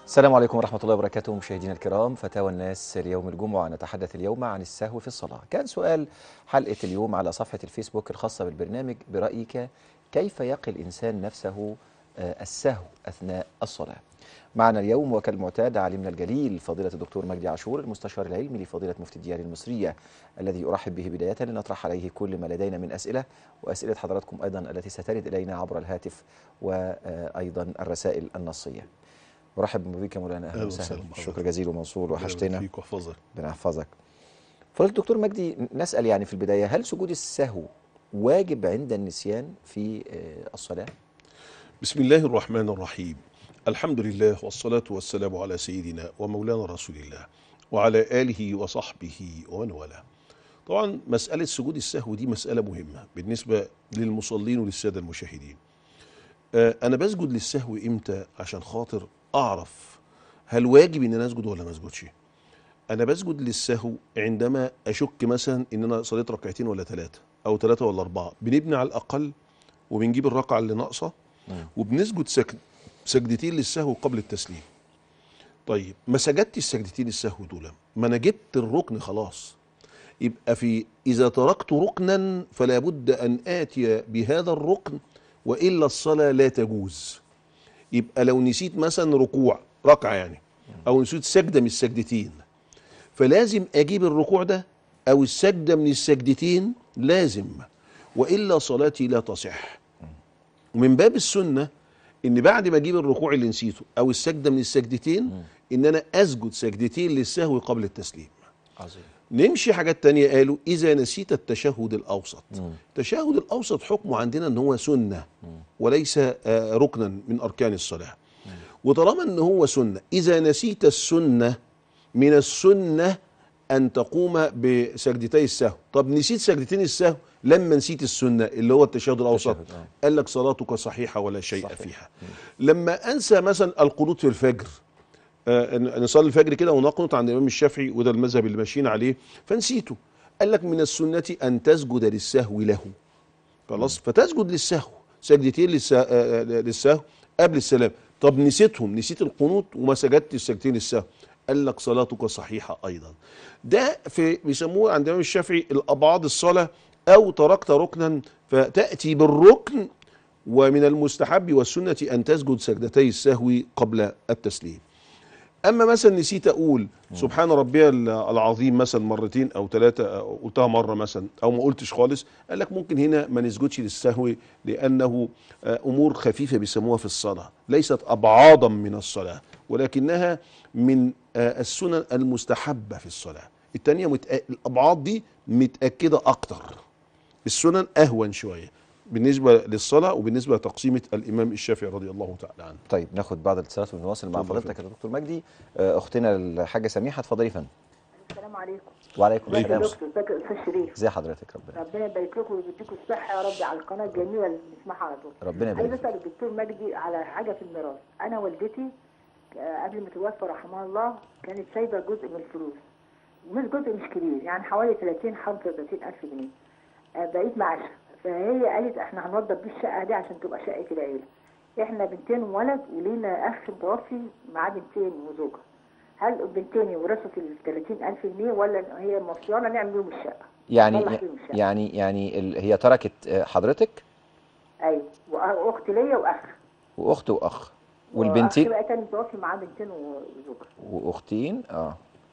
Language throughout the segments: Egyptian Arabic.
السلام عليكم ورحمة الله وبركاته مشاهدينا الكرام فتاوى الناس اليوم الجمعة نتحدث اليوم عن السهو في الصلاة كان سؤال حلقة اليوم على صفحة الفيسبوك الخاصة بالبرنامج برأيك كيف يقي الإنسان نفسه آه، السهو أثناء الصلاة معنا اليوم وكالمعتاد عالمنا الجليل فضيلة الدكتور مجدي عاشور المستشار العلمي لفضيلة مفتي الديار المصرية الذي أرحب به بداية لنطرح عليه كل ما لدينا من أسئلة وأسئلة حضراتكم أيضا التي سترد إلينا عبر الهاتف وأيضا الرسائل النصية مرحب بك مولانا اهلا أهلا وسهلا وسهلا بحضرتك. شكرا جزيلا وموصول وحشتنا فيك واحفظك ربنا يحفظك فضيلة الدكتور مجدي نسأل يعني في البداية هل سجود السهو واجب عند النسيان في آه، الصلاة؟ بسم الله الرحمن الرحيم الحمد لله والصلاة والسلام على سيدنا ومولانا رسول الله وعلى آله وصحبه ومن والاه طبعا مسألة سجود السهو دي مسألة مهمة بالنسبة للمصلين وللسادة المشاهدين آه، أنا بسجد للسهو إمتى عشان خاطر أعرف هل واجب إن أنا أسجد ولا ما أسجدش أنا بسجد للسهو عندما أشك مثلا إن أنا صليت ركعتين ولا ثلاثة أو ثلاثة ولا أربعة بنبني على الأقل وبنجيب الركعة اللي ناقصة وبنسجد سك... سجدتين للسهو قبل التسليم طيب ما سجدتش السجدتين السهو دول ما انا جبت الركن خلاص يبقى في اذا تركت ركنا فلا بد ان اتي بهذا الركن والا الصلاه لا تجوز يبقى لو نسيت مثلا ركوع ركعه يعني او نسيت سجده من السجدتين فلازم اجيب الركوع ده او السجده من السجدتين لازم والا صلاتي لا تصح ومن باب السنه ان بعد ما اجيب الركوع اللي نسيته او السجده من السجدتين ان انا اسجد سجدتين للسهو قبل التسليم عظيم نمشي حاجات تانية قالوا إذا نسيت التشهد الأوسط التشهد الأوسط حكمه عندنا أن هو سنة وليس آه، ركنا من أركان الصلاة وطالما أن هو سنة إذا نسيت السنة من السنة أن تقوم بسجدتي السهو طب نسيت سجدتين السهو لما نسيت السنة اللي هو التشهد الأوسط التشهد، آه. قال لك صلاتك صحيحة ولا شيء صحيح. فيها لما أنسى مثلا القنوت في الفجر آه، ن- نصلي الفجر كده ونقنط عند الامام الشافعي وده المذهب اللي ماشيين عليه فنسيته قال لك من السنه ان تسجد للسهو له خلاص فتسجد للسهو سجدتين للس- آه، آه، للسهو قبل السلام طب نسيتهم نسيت القنوت وما سجدت السجدتين للسهو قال لك صلاتك صحيحه ايضا ده في بيسموه عند الامام الشافعي الابعاد الصلاه او تركت ركنا فتاتي بالركن ومن المستحب والسنه ان تسجد سجدتي السهو قبل التسليم اما مثلا نسيت اقول سبحان ربي العظيم مثلا مرتين او ثلاثه أو قلتها مره مثلا او ما قلتش خالص قال لك ممكن هنا ما نسجدش للسهو لانه آه، امور خفيفه بيسموها في الصلاه ليست ابعاضا من الصلاه ولكنها من آه، السنن المستحبه في الصلاه الثانيه متأ... الابعاض دي متاكده اكتر السنن اهون شويه بالنسبه للصلاه وبالنسبه لتقسيمه الامام الشافعي رضي الله تعالى عنه طيب ناخد بعض الاتصالات ونواصل مع اتفضل فضيلتك يا دكتور مجدي آه، أختنا الحاجة سميحة اتفضلي يا فندم السلام عليكم وعليكم عليكم السلام ازيك يا دكتور ازيك يا استاذ شريف ازي حضرتك ربنا ربنا يبارك لكم ويديكم الصحه يا رب على القناه الجميله اللي بنسمعها على طول ربنا عايز يبارك اسال الدكتور مجدي على حاجه في الميراث انا والدتي آه، قبل ما تتوفى رحمها الله كانت سايبه جزء من الفلوس مش جزء مش كبير يعني حوالي 30 35 الف جنيه آه، بقيت معاشها فهي قالت احنا هنوضب بيه الشقه دي عشان تبقى شقه العيله احنا بنتين وولد ولينا اخ متوفي معاه بنتين وزوجه هل البنتين يورثوا في ال 30000 جنيه ولا هي موصيانا نعمل بيهم الشقه؟ يعني نصلح بيهم الشقة. يعني يعني ال- هي تركت آه، حضرتك ايوه وأ- واخت ليا واخ واخت واخ واخ والبنتين بقى تاني متوفي معاه بنتين وزوجه واختين اه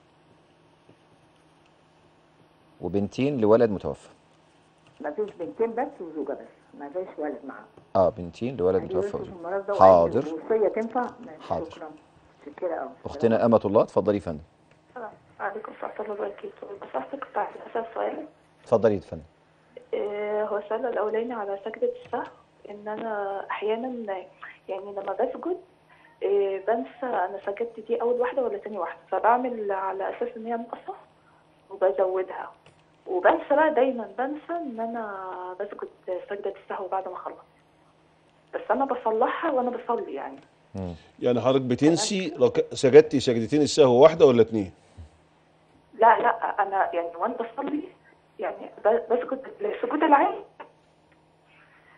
وبنتين لولد متوفى ما فيش بنتين بس وزوجه بس ما فيش ولد معاه اه بنتين لولد هل متوفى يورثوا في وزوج. المرض ده حاضر الوصيه تنفع؟ ماشي، حاضر. شكرا شكرا قوي اختنا امة الله اتفضلي يا فندم السلام عليكم ورحمة الله وبركاته بس أحسن كنت عايزة أسأل سؤال اتفضلي يا فندم إيه هو السؤال الأولاني على سجدة السهو إن أنا أحيانا يعني لما بسجد إيه بنسى أنا سجدت دي أول واحدة ولا تاني واحدة فبعمل على أساس إن هي ناقصة وبزودها وبنسى بقى دايما بنسى إن أنا بسجد سجدة السهو بعد ما أخلص بس أنا بصلحها وأنا بصلي يعني مم. يعني حضرتك بتنسي رك... سجدتي سجدتين السهو واحده ولا اتنين لا لا أنا يعني وأنا بصلي يعني ب- بسجد السجود العام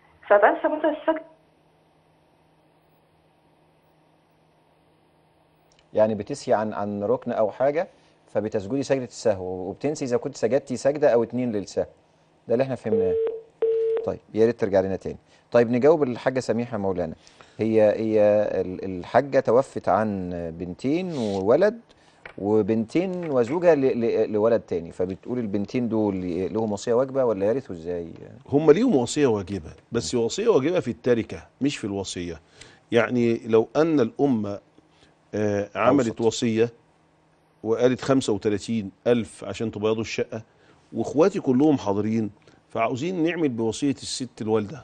فبنسى مثلا السجد يعني بتسهي عن عن ركن او حاجه فبتسجدي سجده السهو وبتنسي اذا كنت سجدتي سجده او اتنين للسهو ده اللي احنا فهمناه طيب يا ريت ترجع لنا تاني طيب نجاوب الحاجه سميحه مولانا هي هي ال- الحاجه توفت عن بنتين وولد وبنتين وزوجه ل- ل- لولد تاني فبتقول البنتين دول لهم وصيه واجبه ولا يرثوا ازاي هم ليهم وصيه واجبه بس وصيه واجبه في التركه مش في الوصيه يعني لو ان الامه آه، عملت أوسط. وصيه وقالت 35 ألف عشان تبيضوا الشقة وإخواتي كلهم حاضرين فعاوزين نعمل بوصية الست الوالدة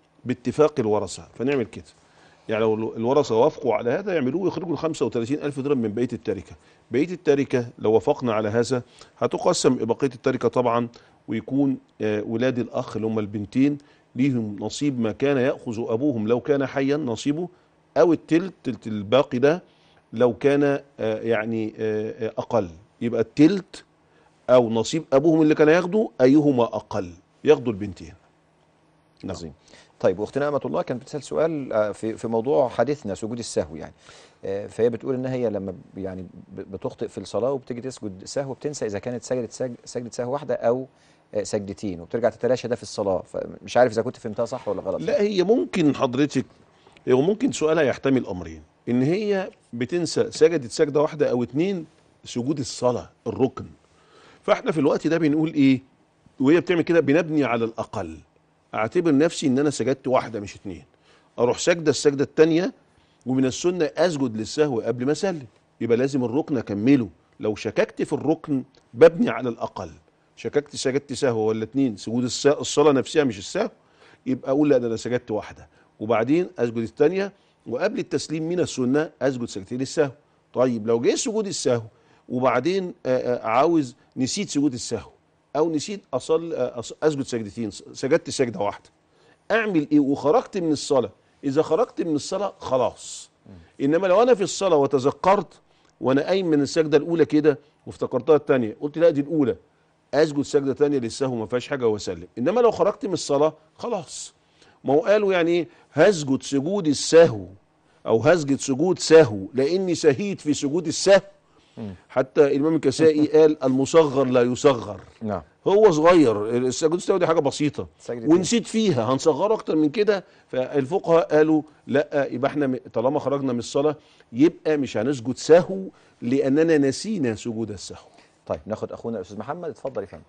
باتفاق الورثة فنعمل كده يعني لو الورثة وافقوا على هذا يعملوه يخرجوا ال 35 ألف درهم من بقية التركة بقية التركة لو وافقنا على هذا هتقسم بقية التركة طبعا ويكون آه، ولاد الأخ اللي هم البنتين ليهم نصيب ما كان يأخذ أبوهم لو كان حيا نصيبه أو التلت تلت الباقي ده لو كان آه، يعني آه، آه، أقل يبقى التلت أو نصيب أبوهم اللي كان ياخده أيهما أقل ياخدوا البنتين نعم. عظيم طيب واختنا امه الله كانت بتسال سؤال آه، في في موضوع حديثنا سجود السهو يعني آه، فهي بتقول ان هي لما ب- يعني ب- بتخطئ في الصلاه وبتيجي تسجد سهو بتنسى اذا كانت سجدت سج- سجده سهو واحده او آه، سجدتين وبترجع تتلاشى ده في الصلاه فمش عارف اذا كنت فهمتها صح ولا غلط لا هي ممكن حضرتك هو ممكن سؤالها يحتمل امرين ان هي بتنسى سجدت سجده واحده او اتنين سجود الصلاه الركن فاحنا في الوقت ده بنقول ايه وهي بتعمل كده بنبني على الاقل اعتبر نفسي ان انا سجدت واحده مش اتنين اروح سجده السجده التانيه ومن السنه اسجد للسهو قبل ما اسلم يبقى لازم الركن اكمله لو شككت في الركن ببني على الاقل شككت سجدت سهو ولا اتنين سجود الس- الصلاه نفسها مش السهو يبقى اقول لا ده انا سجدت واحده وبعدين اسجد الثانيه وقبل التسليم من السنه اسجد سجدتين السهو طيب لو جه سجود السهو وبعدين آه، آه، عاوز نسيت سجود السهو او نسيت اصل آه، أص- اسجد سجدتين سجدت سجده واحده اعمل ايه وخرجت من الصلاه اذا خرجت من الصلاه خلاص انما لو انا في الصلاه وتذكرت وانا قايم من السجده الاولى كده وافتكرتها الثانيه قلت لا دي الاولى اسجد سجده ثانيه للسهو ما فيهاش حاجه واسلم انما لو خرجت من الصلاه خلاص ما هو قالوا يعني ايه هسجد سجود السهو او هسجد سجود سهو لاني سهيت في سجود السهو حتى الامام الكسائي قال المصغر لا يصغر نعم هو صغير السجود السهو دي حاجه بسيطه سجدتين. ونسيت فيها هنصغره اكتر من كده فالفقهاء قالوا لا يبقى احنا م- طالما خرجنا من الصلاه يبقى مش هنسجد سهو لاننا نسينا سجود السهو طيب ناخد اخونا الاستاذ محمد اتفضل يا فندم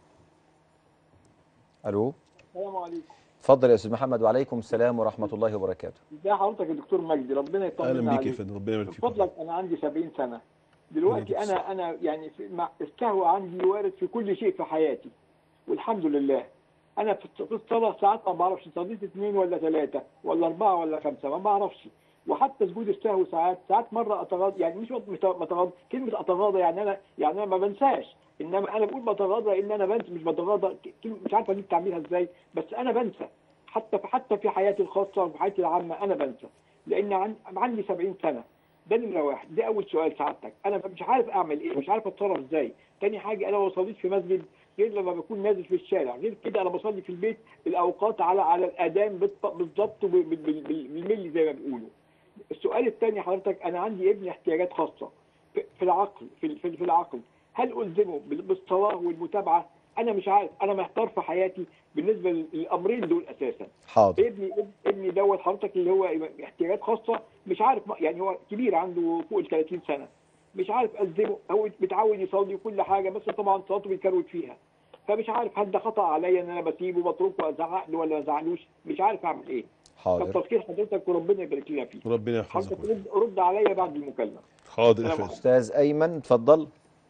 الو السلام عليكم اتفضل يا استاذ محمد وعليكم السلام ورحمه الله وبركاته ازي حضرتك يا دكتور مجدي ربنا يطمنا اهلا بيك يا عليك فندم ربنا يبارك من فيك فضلك انا عندي 70 سنه دلوقتي عليكم انا انا يعني في مع السهو عندي وارد في كل شيء في حياتي والحمد لله انا في الص- في الصلاه ساعات ما بعرفش صليت اثنين ولا ثلاثه ولا اربعه ولا خمسه ما بعرفش وحتى سجود السهو ساعات ساعات مره اتغاضى يعني مش مش بتغاضى كلمه اتغاضى يعني انا يعني انا ما بنساش انما انا بقول بتغاضى ان انا بنسى مش بتغاضى كلمة مش عارفه دي بتعملها ازاي بس انا بنسى حتى في حتى في حياتي الخاصه وفي حياتي العامه انا بنسى لان عن- عندي 70 سنه ده نمره واحد ده اول سؤال سعادتك انا مش عارف اعمل ايه مش عارف اتصرف ازاي تاني حاجه انا ما بصليش في مسجد غير لما بكون نازل في الشارع غير كده انا بصلي في البيت الاوقات على على الاذان بالط- بالظبط وبال- بال- بال- بالملي زي ما بيقولوا السؤال الثاني حضرتك انا عندي ابن احتياجات خاصه في في العقل في في في العقل هل الزمه بال- بالصلاه والمتابعه انا مش عارف انا محتار في حياتي بالنسبه للامرين دول اساسا حاضر ابني ابني دوت حضرتك اللي هو احتياجات خاصه مش عارف ما- يعني هو كبير عنده فوق ال 30 سنه مش عارف الزمه هو متعود يصلي وكل حاجه بس طبعا صلاته بيكروت فيها فمش عارف هل ده خطا عليا ان انا بسيبه بتركه ازعق له ولا ما ازعلوش مش عارف اعمل ايه حاضر فالتفكير حضرتك وربنا يبارك لنا فيه ربنا يحفظك حضرتك رد, رد عليا بعد المكالمه حاضر يا أنا فندم استاذ ايمن اتفضل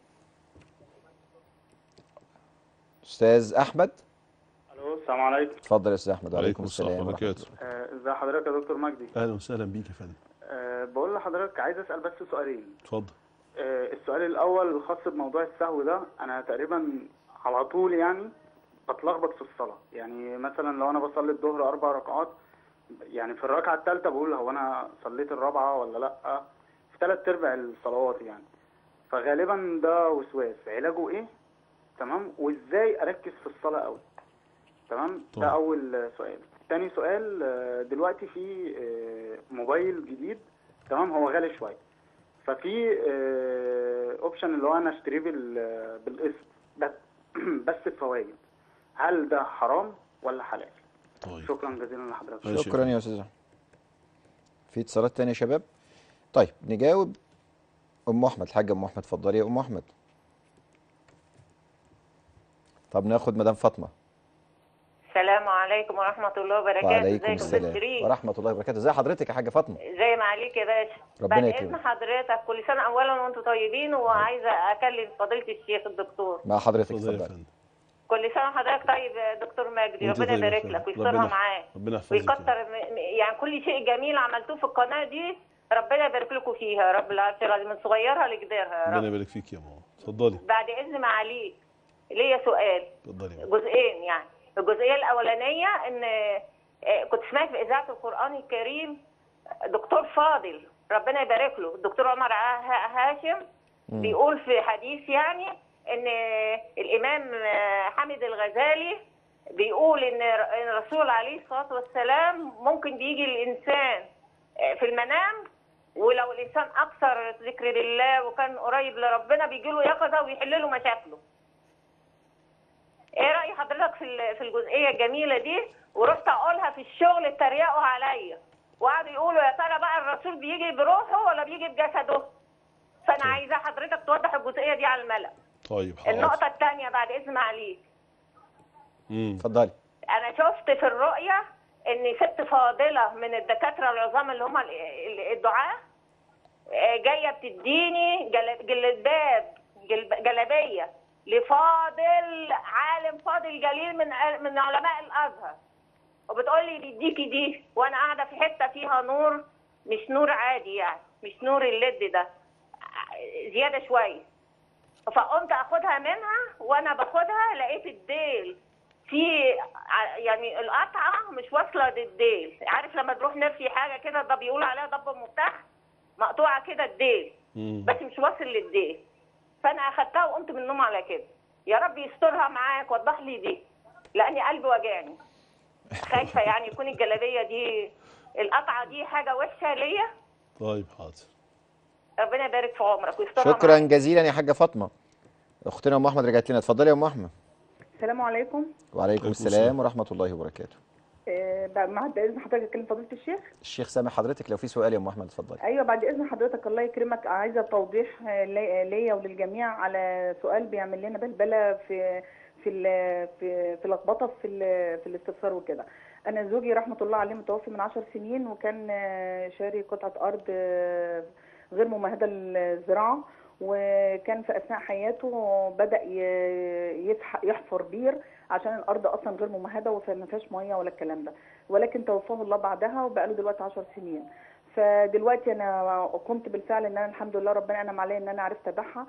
استاذ احمد الو السلام عليكم اتفضل يا استاذ احمد وعليكم وعليكم السلام السلام ورحمه ورحمه الله الله آه، ازي حضرتك يا دكتور مجدي اهلا وسهلا بيك يا فندم أه بقول لحضرتك عايز اسال بس سؤالين اتفضل أه السؤال الاول الخاص بموضوع السهو ده انا تقريبا على طول يعني بتلخبط في الصلاه يعني مثلا لو انا بصلي الظهر اربع ركعات يعني في الركعه الثالثه بقول هو انا صليت الرابعه ولا لا في ثلاث ارباع الصلوات يعني فغالبا ده وسواس علاجه ايه تمام وازاي اركز في الصلاه قوي تمام طبعا. ده اول سؤال تاني سؤال آه، دلوقتي في آه، موبايل جديد تمام هو غالي شويه ففي اوبشن اللي هو انا اشتريه بال- بالقسط بس بس بفوائد هل ده حرام ولا حلال طيب شكرا جزيلا لحضرتك ماشي. شكرا يا استاذ أحمد. في اتصالات تانية يا شباب طيب نجاوب ام احمد الحاجه ام احمد اتفضلي يا ام احمد طب ناخد مدام فاطمه السلام عليكم ورحمة الله وبركاته وعليكم ازيك يا أستاذ السلام شيرين ورحمه الله وبركاته ازي حضرتك يا حاجه فاطمه زي ما عليك يا باشا ربنا بعد يكرمك. اذن حضرتك كل سنة اولا وانتم طيبين وعايزة اكلم فضيلة الشيخ الدكتور مع حضرتك اتفضل يا اتفضل فندم كل سنة وحضرتك طيب يا دكتور مجدي وانت ربنا طيب يا يبارك فندم. لك ويسترها ربنا- معاه ربنا يحفظك يا ويكتر م- م- يعني كل شيء جميل عملتوه في القناة دي ربنا يبارك لكم فيها يا رب العرش العظيم من صغيرها لكبيرها يا ربنا رب يبارك فيك يا ماما اتفضلي بعد اذن معاليك ليا سؤال اتفضلي يا ماما. جزئين يعني الجزئيه الاولانيه ان آه، كنت سمعت في اذاعه القران الكريم دكتور فاضل ربنا يبارك له الدكتور عمر ع- هاشم بيقول في حديث يعني ان الامام آه، حامد الغزالي بيقول ان ر- إن الرسول عليه الصلاه والسلام ممكن بيجي الانسان آه، في المنام ولو الانسان اكثر ذكر لله وكان قريب لربنا بيجي له يقظه ويحل له مشاكله ايه راي حضرتك في ال- في الجزئيه الجميله دي ورحت اقولها في الشغل اتريقوا عليا وقعدوا يقولوا يا ترى بقى الرسول بيجي بروحه ولا بيجي بجسده فانا عايزه حضرتك توضح الجزئيه دي على الملأ طيب حاضر النقطه الثانيه بعد اذن عليك مم. اتفضلي انا شفت في الرؤيه ان ست فاضله من الدكاتره العظام اللي هم ال- ال- الدعاه آه، جايه بتديني جل- جلباب جلب- جلبيه لفاضل عالم فاضل جليل من من علماء الازهر وبتقول لي بيديكي دي وانا قاعده في حته فيها نور مش نور عادي يعني مش نور الليد ده زياده شويه فقمت اخدها منها وانا باخدها لقيت الديل في ع- يعني القطعه مش واصله للديل عارف لما تروح نرفي حاجه كده ده بيقولوا عليها ضب مفتاح مقطوعه كده الديل مم. بس مش واصل للديل فانا اخدتها وقمت من النوم على كده يا رب يسترها معاك وضح لي دي لاني قلبي وجعني خايفه يعني يكون الجلابيه دي القطعه دي حاجه وحشه ليا طيب حاضر ربنا يبارك في عمرك ويسترها شكرا معاك. جزيلا يا حاجه فاطمه اختنا ام احمد رجعت لنا اتفضلي يا ام احمد السلام عليكم وعليكم عليكم السلام السلام. ورحمه الله وبركاته آه، بعد بعد اذن حضرتك اكلم فضيله الشيخ الشيخ سامح حضرتك لو في سؤال يا ام احمد اتفضلي ايوه بعد اذن حضرتك الله يكرمك عايزه توضيح آه، لي- ليا وللجميع على سؤال بيعمل لنا بلبله في في ال- في في لخبطه في ال- في الاستفسار وكده انا زوجي رحمه الله عليه متوفي من عشر سنين وكان آه، شاري قطعه ارض آه، غير ممهده للزراعه وكان في اثناء حياته بدا ي- يسح- يحفر بير عشان الارض اصلا غير ممهده وما فيهاش ميه ولا الكلام ده ولكن توفاه الله بعدها وبقى له دلوقتي 10 سنين فدلوقتي انا قمت بالفعل ان انا الحمد لله ربنا انعم عليا ان انا عرفت ابيعها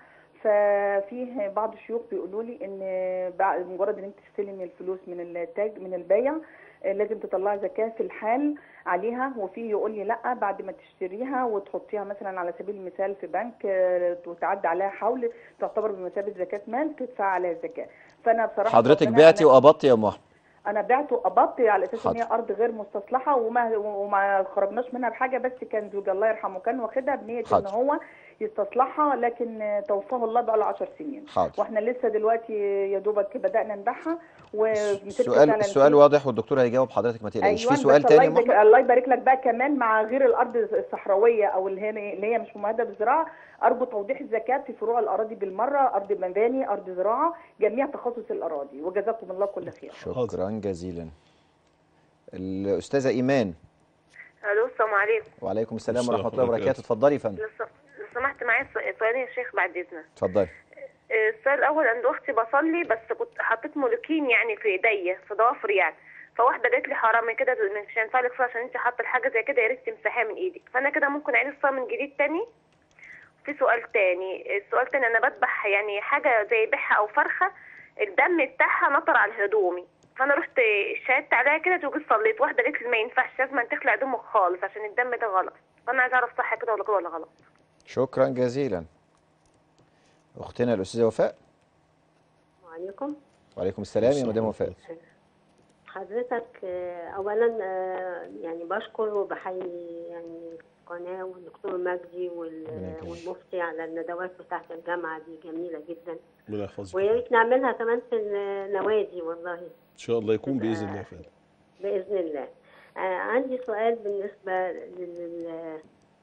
ففيه بعض الشيوخ بيقولوا لي ان بعد مجرد ان انت تستلمي الفلوس من التاج من البايع آه، لازم تطلعي زكاه في الحال عليها وفي يقول لي لا بعد ما تشتريها وتحطيها مثلا على سبيل المثال في بنك آه، وتعدي عليها حول تعتبر بمثابه زكاه مال تدفع عليها الزكاه فانا بصراحه حضرتك ربنا بعتي أنا- وقبضتي يا ام احمد انا بعته قبضت على اساس ان هي حاضر. ارض غير مستصلحه وما وما خرجناش منها بحاجه بس كان زوجي الله يرحمه كان واخدها بنيه ان حاضر. هو يستصلحها لكن توفاه الله بقى له 10 سنين حاضر واحنا لسه دلوقتي يا دوبك بدانا نبيعها ومسكت السؤال فعلا السؤال فلوس. واضح والدكتور هيجاوب حضرتك ما تقلقيش ايوه في سؤال بس تاني يا الله ام يبارك, احمد الله يبارك لك بقى كمان مع غير الارض الصحراويه او اللي هي اللي هي مش ممهده بالزراعه ارجو توضيح الزكاه في فروع الاراضي بالمره ارض مباني ارض زراعه جميع تخصص الاراضي وجزاكم الله كل خير شكرا جزيلا الاستاذه ايمان الو السلام عليكم وعليكم السلام السلام ورحمه الله ورحمة الله وبركاته اتفضلي يا فندم لو س- لو سمحت معايا سؤ- سؤالين يا شيخ بعد اذنك اتفضلي آه، السؤال الاول عند اختي بصلي بس كنت حطيت مولوكين يعني في ايديا في ضوافري يعني فواحده قالت لي حرام من كده مش هينفع لك صلاة عشان انت حاطه الحاجه زي كده يا ريت تمسحيها من ايدك فانا كده ممكن اعيد الصلاه من جديد تاني في سؤال تاني السؤال تاني انا بذبح يعني حاجه زي بحه او فرخه الدم بتاعها نطر على هدومي فانا رحت شهدت عليها كده وجيت صليت واحده قالت لي ما ينفعش لازم تخلع هدومك خالص عشان الدم ده غلط فانا عايزه اعرف صح كده ولا كده ولا غلط شكرا جزيلا اختنا الاستاذه وفاء عليكم وعليكم السلام يا مدام وفاء حضرتك آه، اولا آه، يعني بشكر وبحيي يعني القناة والدكتور مجدي وال- ربنا يكرمك. والمفتي على الندوات بتاعت الجامعة دي جميلة جدا ربنا يحفظك ويا ان ريت نعملها كمان في النوادي والله شاء الله يكون تبقى- باذن الله فعلا بإذن الله آه عندي سؤال بالنسبة لل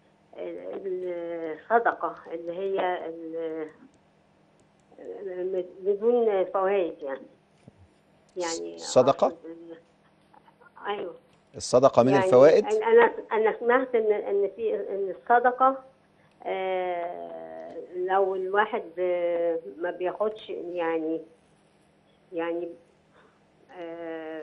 الصدقة اللي هي ال- بدون فوائد يعني يعني صدقة؟ أقصد ال- ايوه الصدقة من يعني الفوائد أنا- انا انا سمعت ان ان في ان الصدقة آه لو الواحد آه ما بياخدش يعني يعني آه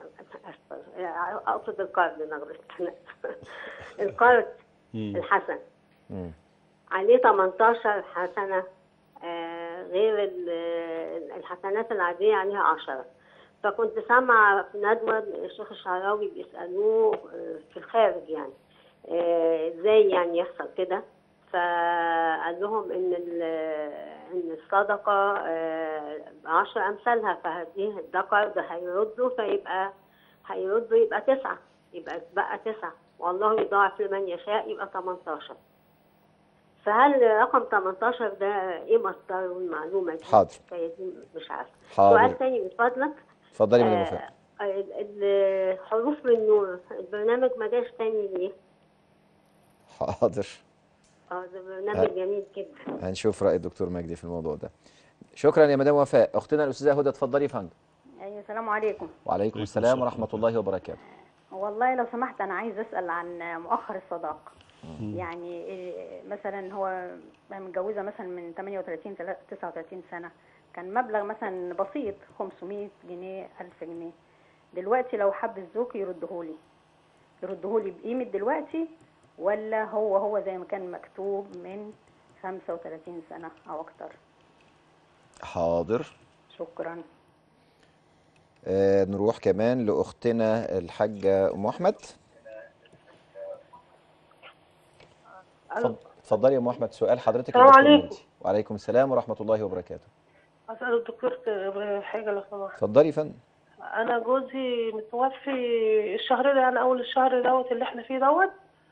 اقصد القرض انا غلطت القرض مم. الحسن مم. عليه 18 حسنة آه، غير ال- الحسنات العادية عليها 10 فكنت سامعة في ندوة الشيخ الشعراوي بيسألوه آه، في الخارج يعني آه، ازاي يعني يحصل كده فقال لهم ان ال- ان الصدقة آه، بعشر امثالها فهذه ده قرض هيرده فيبقى هيرده يبقى تسعة يبقى بقى تسعة والله يضاعف لمن يشاء يبقى 18 فهل رقم 18 ده ايه مصدر المعلومة دي؟ حاضر. الحكاية دي مش عارفة. حاضر. سؤال تاني من فضلك اتفضلي يا مدام آه، وفاء ال- ال- حروف من نور البرنامج ما جاش تاني ليه؟ حاضر اه ده برنامج جميل جدا هنشوف رأي الدكتور مجدي في الموضوع ده شكرا يا مدام وفاء اختنا الاستاذه هدى اتفضلي يا فندم ايوه السلام عليكم وعليكم السلام ورحمه الله وبركاته والله لو سمحت انا عايز اسال عن مؤخر الصداقه يعني إيه مثلا هو متجوزه مثلا من 38 تلا- 39 سنه كان مبلغ مثلا بسيط 500 جنيه 1000 جنيه دلوقتي لو حب الزوج يردهولي يردهولي بقيمه دلوقتي ولا هو هو زي ما كان مكتوب من 35 سنه او اكتر حاضر شكرا آه نروح كمان لاختنا الحاجه ام احمد اتفض- اتفضلي يا ام احمد سؤال حضرتك السلام للدكتور عليكم. مجدي. وعليكم السلام ورحمه الله وبركاته أسأل الدكتور حاجة لو سمحت اتفضلي يا فندم أنا جوزي متوفي الشهر ده يعني أول الشهر دوت اللي إحنا فيه دوت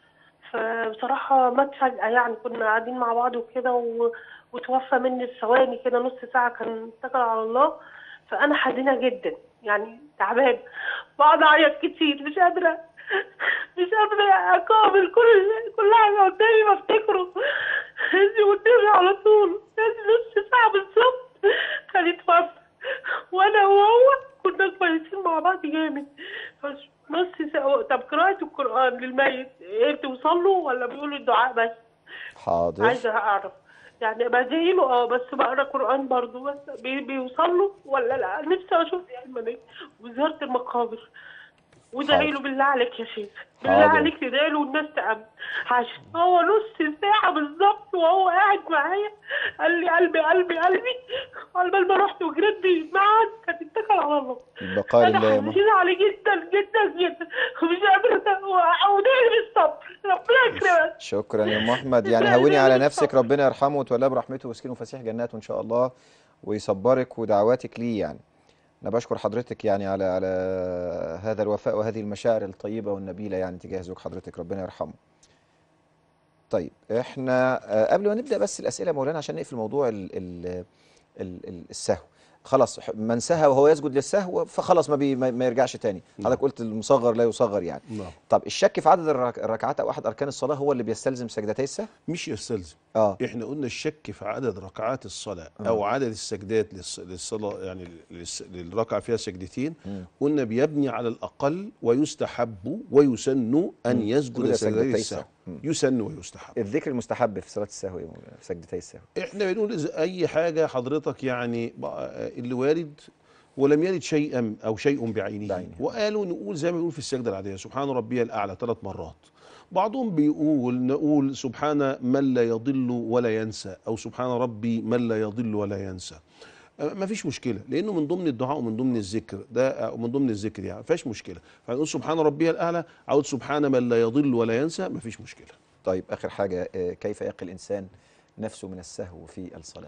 فبصراحة مات فجأة يعني كنا قاعدين مع بعض وكده و... وتوفى مني في ثواني كده نص ساعة كان اتكل على الله فأنا حزينة جدا يعني تعبان بقعد أعيط كتير مش قادرة مش قادرة أقابل كل كل حاجة قدامي بفتكره هزي قدامي على طول هزي نص ساعة بالظبط كان اتوفى وأنا وهو كنا كويسين مع بعض جامد بس نص ساعة طب قراءة القرآن للميت إيه بتوصل له ولا بيقولوا الدعاء بس؟ حاضر عايزة أعرف يعني بدعي له اه بس بقرا قرآن برضه بس بي بيوصل له ولا لا نفسي أشوف المنايا وزارة المقابر وادعي حاضر. له بالله عليك يا شيخ بالله حاضر. عليك تدعي له والناس تأمن عشان هو نص ساعة بالظبط وهو قاعد معايا قال لي قلبي قلبي قلبي قبل ما رحت وجريت بيه معاه كانت اتكل على الله البقاء انا لله يا ام حزينة عليه جدا جدا جدا ومش قادرة ودعي لي بالصبر ربنا يكرمك شكرا يا ام احمد يعني لا، هوني لا، على لا، نفسك طبعا. ربنا يرحمه وتولاه برحمته ويسكنه فسيح جناته ان شاء الله ويصبرك ودعواتك ليه يعني انا بشكر حضرتك يعني على على هذا الوفاء وهذه المشاعر الطيبه والنبيله يعني تجاه زوج حضرتك ربنا يرحمه طيب احنا آه، قبل ما نبدا بس الاسئله يا مولانا عشان نقفل موضوع ال ال ال ال السهو خلاص ح- من سهى وهو يسجد للسهو فخلاص ما, بي ما ما يرجعش تاني حضرتك قلت المصغر لا يصغر يعني نعم طب الشك في عدد الرك- الركعات او احد اركان الصلاه هو اللي بيستلزم سجدتي السهو مش يستلزم اه احنا قلنا الشك في عدد ركعات الصلاة آه. او عدد السجدات للص- للصلاة يعني للس- للركعة فيها سجدتين مم. قلنا بيبني على الاقل ويستحب ويسن ان مم. يسجد سجود سجدتي سجدتي السهو السهو. مم. يسن ويستحب الذكر المستحب في صلاه السهو يا مولانا في سجدتي السهو احنا بنقول إذا اي حاجة حضرتك يعني بقى اللي وارد ولم يرد شيئا او شيء بعينه, بعينه. وقالوا نقول زي ما بيقول في السجده العاديه سبحان ربي الاعلى ثلاث مرات بعضهم بيقول نقول سبحان من لا يضل ولا ينسى او سبحان ربي من لا يضل ولا ينسى ما فيش مشكله لانه من ضمن الدعاء ومن ضمن الذكر ده أو من ضمن الذكر يعني ما فيش مشكله فنقول سبحان ربي الاعلى او سبحان من لا يضل ولا ينسى ما فيش مشكله طيب اخر حاجه آه، كيف يقي الانسان نفسه من السهو في الصلاه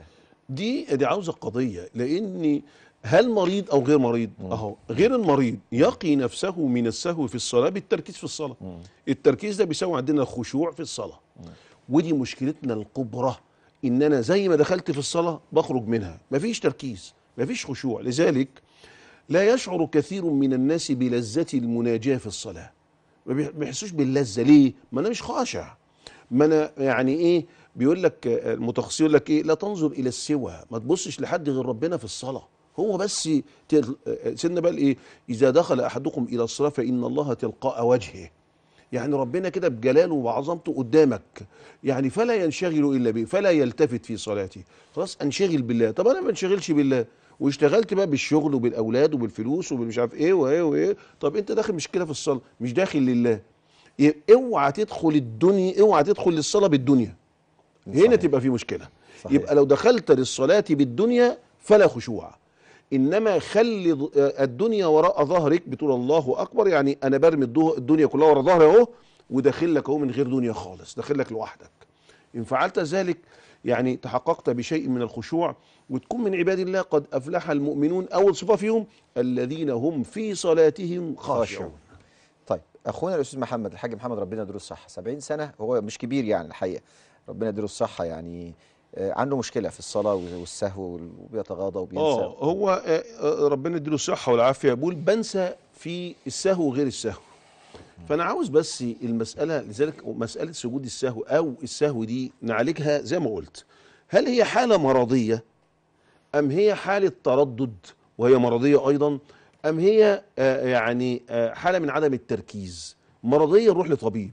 دي دي عاوزه قضيه لان هل مريض او غير مريض اهو غير المريض يقي نفسه من السهو في الصلاه بالتركيز في الصلاه التركيز ده بيساوي عندنا الخشوع في الصلاه ودي مشكلتنا الكبرى ان انا زي ما دخلت في الصلاه بخرج منها مفيش تركيز مفيش خشوع لذلك لا يشعر كثير من الناس بلذة المناجاة في الصلاة ما بيح- بيحسوش باللذة ليه؟ ما أنا مش خاشع ما أنا يعني إيه بيقول لك آه، المتخصص يقول لك إيه لا تنظر إلى السوى ما تبصش لحد غير ربنا في الصلاة هو بس تل- آه، سيدنا بقى إيه إذا دخل أحدكم إلى الصلاة فإن الله تلقاء وجهه يعني ربنا كده بجلاله وعظمته قدامك يعني فلا ينشغل الا به فلا يلتفت في صلاته خلاص انشغل بالله طب انا ما انشغلش بالله واشتغلت بقى بالشغل وبالاولاد وبالفلوس وبالمش عارف ايه وايه وايه طب انت داخل مش كده في الصلاه مش داخل لله ي- اوعى تدخل الدنيا اوعى تدخل للصلاه بالدنيا هنا صحيح. تبقى في مشكله صحيح. يبقى لو دخلت للصلاه بالدنيا فلا خشوع انما خلي ض- آه، الدنيا وراء ظهرك بتقول الله اكبر يعني انا برمي الدو- الدنيا كلها ورا ظهري اهو وداخل لك اهو من غير دنيا خالص داخل لك لوحدك ان فعلت ذلك يعني تحققت بشيء من الخشوع وتكون من عباد الله قد افلح المؤمنون اول صفه فيهم الذين هم في صلاتهم خاشعون طيب اخونا الاستاذ محمد الحاج محمد ربنا يديله الصحه 70 سنه هو مش كبير يعني الحقيقه ربنا يديله الصحه يعني آه، عنده مشكله في الصلاه والسهو وال- وبيتغاضى وبينسى اه هو آه، آه، ربنا يديله الصحه والعافيه بقول بنسى في السهو وغير السهو فانا عاوز بس المساله لذلك مساله سجود السهو او السهو دي نعالجها زي ما قلت هل هي حاله مرضيه ام هي حاله تردد وهي مرضيه ايضا ام هي آه، يعني آه، حاله من عدم التركيز مرضيه نروح لطبيب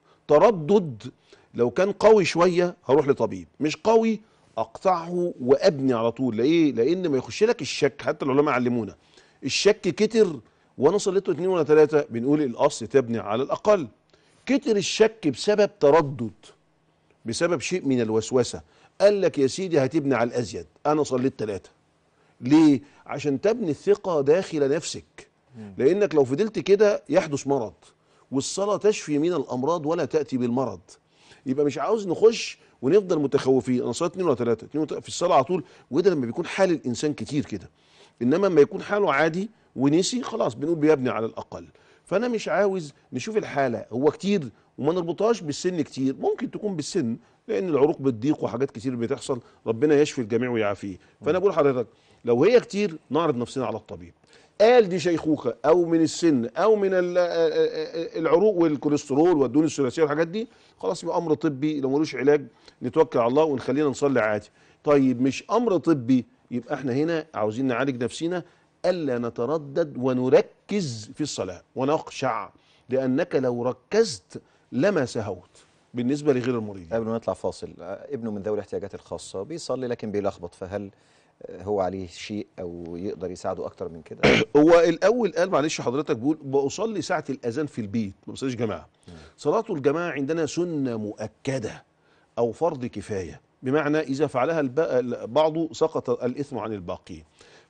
تردد لو كان قوي شويه هروح لطبيب مش قوي اقطعه وابني على طول ليه لان ما يخش لك الشك حتى العلماء علمونا الشك كتر وانا صليته اتنين ولا ثلاثه بنقول الاصل تبني على الاقل كتر الشك بسبب تردد بسبب شيء من الوسوسه قال لك يا سيدي هتبني على الازيد انا صليت ثلاثه ليه عشان تبني الثقه داخل نفسك لانك لو فضلت كده يحدث مرض والصلاه تشفي من الامراض ولا تاتي بالمرض يبقى مش عاوز نخش ونفضل متخوفين انا صليت اثنين ولا ثلاثه اتنين وتلاتة في الصلاه على طول وده لما بيكون حال الانسان كتير كده انما لما يكون حاله عادي ونسي خلاص بنقول بيبني على الاقل فانا مش عاوز نشوف الحاله هو كتير وما نربطهاش بالسن كتير ممكن تكون بالسن لان العروق بتضيق وحاجات كتير بتحصل ربنا يشفي الجميع ويعافيه فانا بقول لحضرتك لو هي كتير نعرض نفسنا على الطبيب قال دي شيخوخه او من السن او من ال- العروق والكوليسترول والدهون الثلاثيه والحاجات دي خلاص يبقى امر طبي لو ملوش علاج نتوكل على الله ونخلينا نصلي عادي طيب مش امر طبي يبقى احنا هنا عاوزين نعالج نفسنا الا نتردد ونركز في الصلاه ونخشع لانك لو ركزت لما سهوت بالنسبه لغير المريض قبل ما نطلع فاصل آه، ابنه من ذوي الاحتياجات الخاصه بيصلي لكن بيلخبط فهل آه، هو عليه شيء او يقدر يساعده اكتر من كده هو الاول قال معلش حضرتك بقول بصلي ساعه الاذان في البيت ما بصليش جماعه صلاه الجماعه عندنا سنه مؤكده او فرض كفايه بمعنى اذا فعلها الب- البعض سقط الاثم عن الباقين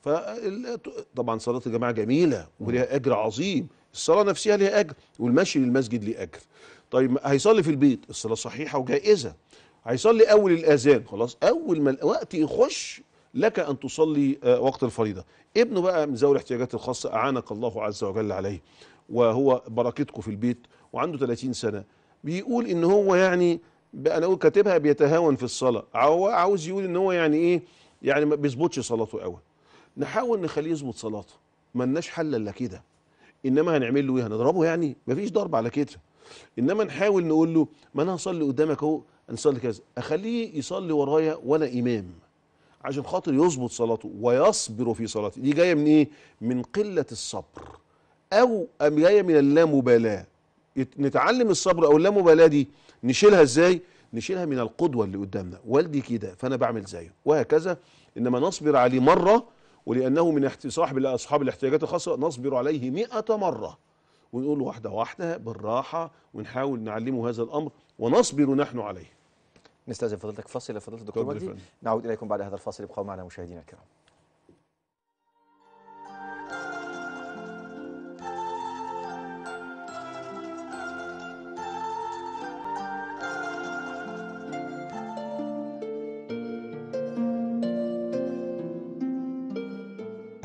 فطبعا صلاه الجماعه جميله ولها اجر عظيم الصلاه نفسها لها اجر والمشي للمسجد ليه اجر طيب هيصلي في البيت الصلاه صحيحه وجائزه هيصلي اول الاذان خلاص اول ما الوقت يخش لك ان تصلي آه، وقت الفريضه ابنه بقى من ذوي الاحتياجات الخاصه اعانك الله عز وجل عليه وهو بركتكم في البيت وعنده 30 سنه بيقول ان هو يعني بقى انا اقول كاتبها بيتهاون في الصلاه هو عاوز يقول ان هو يعني ايه يعني ما بيظبطش صلاته قوي نحاول نخليه يظبط صلاته ملناش حل الا كده انما هنعمل له ايه هنضربه يعني مفيش ضرب على كده انما نحاول نقول له ما انا هصلي قدامك اهو نصلي كذا اخليه يصلي ورايا وانا امام عشان خاطر يظبط صلاته ويصبر في صلاته دي جايه من ايه من قله الصبر او أم جايه من اللامبالاه يت- نتعلم الصبر او اللامبالاه دي نشيلها ازاي نشيلها من القدوه اللي قدامنا والدي كده فانا بعمل زيه وهكذا انما نصبر عليه مره ولانه من احت- صاحب اصحاب الاحتياجات الخاصه نصبر عليه مئة مره ونقول له واحده واحده بالراحه ونحاول نعلمه هذا الامر ونصبر نحن عليه نستاذن فضيلتك فاصل يا فضيله الدكتور اتفضل يا مجدي فندم. نعود اليكم بعد هذا الفاصل ابقوا معنا مشاهدينا الكرام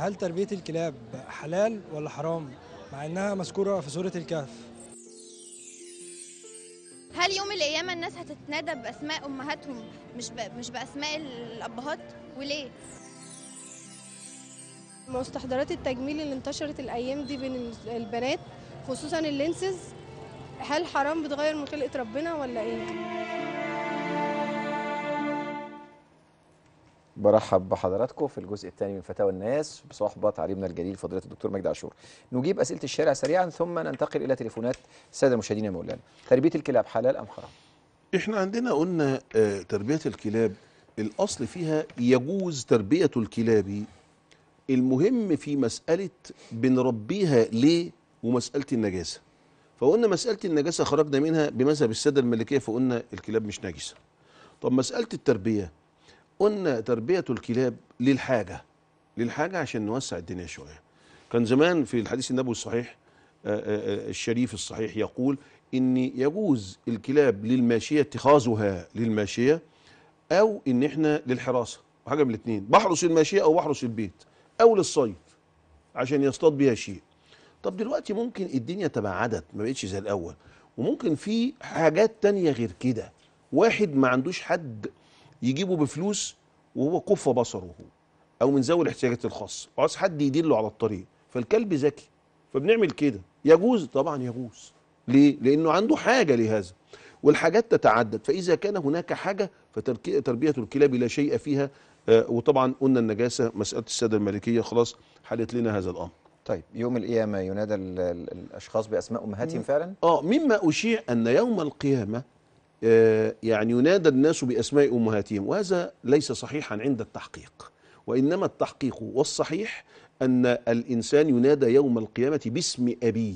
هل تربية الكلاب حلال ولا حرام مع إنها مذكورة في سورة الكهف هل يوم القيامة الناس هتتنادى بأسماء أمهاتهم مش ب... مش بأسماء الأبهات وليه؟ مستحضرات التجميل اللي انتشرت الأيام دي بين ال- البنات خصوصا اللينسز هل حرام بتغير من خلقة ربنا ولا ايه؟ برحب بحضراتكم في الجزء الثاني من فتاوى الناس بصحبة تعليمنا الجليل فضيلة الدكتور مجدي عاشور. نجيب أسئلة الشارع سريعا ثم ننتقل إلى تليفونات السادة المشاهدين يا مولانا. تربية الكلاب حلال أم حرام؟ احنا عندنا قلنا آه، تربية الكلاب الأصل فيها يجوز تربية الكلاب المهم في مسألة بنربيها ليه ومسألة النجاسة فقلنا مسألة النجاسة خرجنا منها بمذهب السادة المالكية فقلنا الكلاب مش نجسة طب مسألة التربية قلنا تربية الكلاب للحاجة للحاجة عشان نوسع الدنيا شوية كان زمان في الحديث النبوي الصحيح آه، آه، آه، الشريف الصحيح يقول ان يجوز الكلاب للماشيه اتخاذها للماشيه او ان احنا للحراسه حاجه من الاثنين بحرس الماشيه او بحرس البيت او للصيد عشان يصطاد بيها شيء طب دلوقتي ممكن الدنيا تبعدت ما بقتش زي الاول وممكن في حاجات تانية غير كده واحد ما عندوش حد يجيبه بفلوس وهو كف بصره او من ذوي الاحتياجات الخاصه عاوز حد يدله على الطريق فالكلب ذكي فبنعمل كده يجوز طبعا يجوز ليه لانه عنده حاجه لهذا والحاجات تتعدد فاذا كان هناك حاجه فتربيه الكلاب لا شيء فيها آه، وطبعا قلنا النجاسه مساله الساده المالكيه خلاص حلت لنا هذا الامر طيب يوم القيامة ينادى ال- ال- الأشخاص بأسماء أمهاتهم فعلا؟ اه مما اشيع ان يوم القيامه آه، يعني ينادى الناس باسماء امهاتهم وهذا ليس صحيحا عند التحقيق وانما التحقيق والصحيح ان الانسان ينادى يوم القيامه باسم ابيه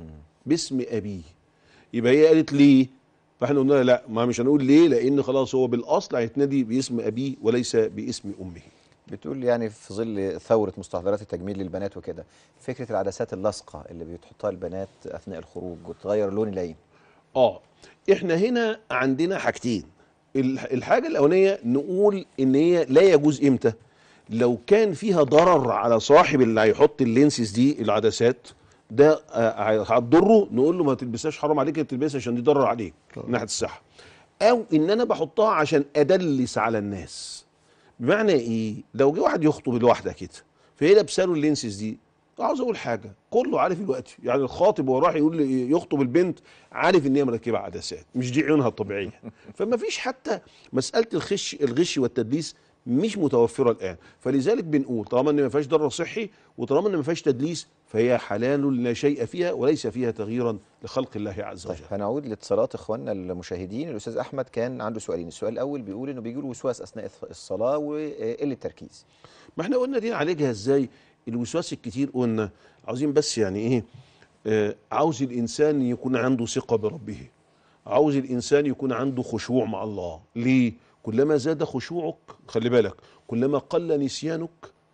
باسم ابيه يبقى هي قالت ليه فاحنا قلنا لها لا ما مش هنقول ليه لان خلاص هو بالاصل هيتنادي باسم ابيه وليس باسم امه بتقول يعني في ظل ثورة مستحضرات التجميل للبنات وكده فكرة العدسات اللاصقة اللي بتحطها البنات أثناء الخروج وتغير لون العين اه احنا هنا عندنا حاجتين الح- الحاجه الاولانيه نقول ان هي لا يجوز امتى لو كان فيها ضرر على صاحب اللي هيحط اللينسز دي العدسات ده آه، هتضره نقول له ما تلبسهاش حرام عليك انك تلبسها عشان دي ضرر عليك من ناحيه الصحه او ان انا بحطها عشان ادلس على الناس بمعنى ايه لو جه واحد يخطب الواحده كده فهي لابسه له اللينسز دي عاوز اقول حاجه كله عارف الوقت يعني الخاطب وهو راح يقول لي يخطب البنت عارف ان هي مركبه عدسات مش دي عيونها الطبيعيه فما فيش حتى مساله الخش الغش والتدليس مش متوفره الان فلذلك بنقول طالما ان ما فيهاش ضرر صحي وطالما ان ما فيهاش تدليس فهي حلال لا شيء فيها وليس فيها تغييرا لخلق الله عز وجل هنعود لاتصالات اخواننا المشاهدين الاستاذ احمد كان عنده سؤالين السؤال الاول بيقول انه بيجي له وسواس اثناء الصلاه وقله تركيز ما احنا قلنا دي نعالجها ازاي الوسواس الكتير قلنا عاوزين بس يعني ايه آه عاوز الانسان يكون عنده ثقه بربه عاوز الانسان يكون عنده خشوع مع الله ليه كلما زاد خشوعك خلي بالك كلما قل نسيانك